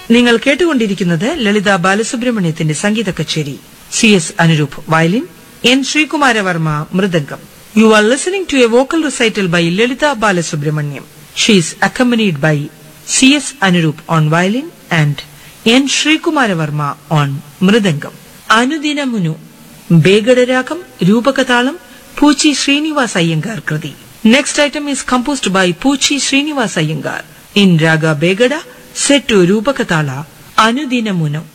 നിങ്ങൾ കേട്ടുകൊണ്ടിരിക്കുന്നത് ലളിത ബാലസുബ്രഹ്മണ്യത്തിന്റെ സംഗീത കച്ചേരി C S Anuroop violin N Sreekumaravarma mridangam you are listening to a vocal recital by Lalitha Balasubrahmanyam she's accompanied by C S Anuroop on violin and N Sreekumaravarma on mridangam Anudinamunu ബേഗഡരാഗം രൂപകതാളം പൂച്ചി ശ്രീനിവാസ് അയ്യങ്കാർ കൃതി next item is composed by Poochi Srinivas Iyengar in raga Begada set Rupakatala അനുദിനമുനു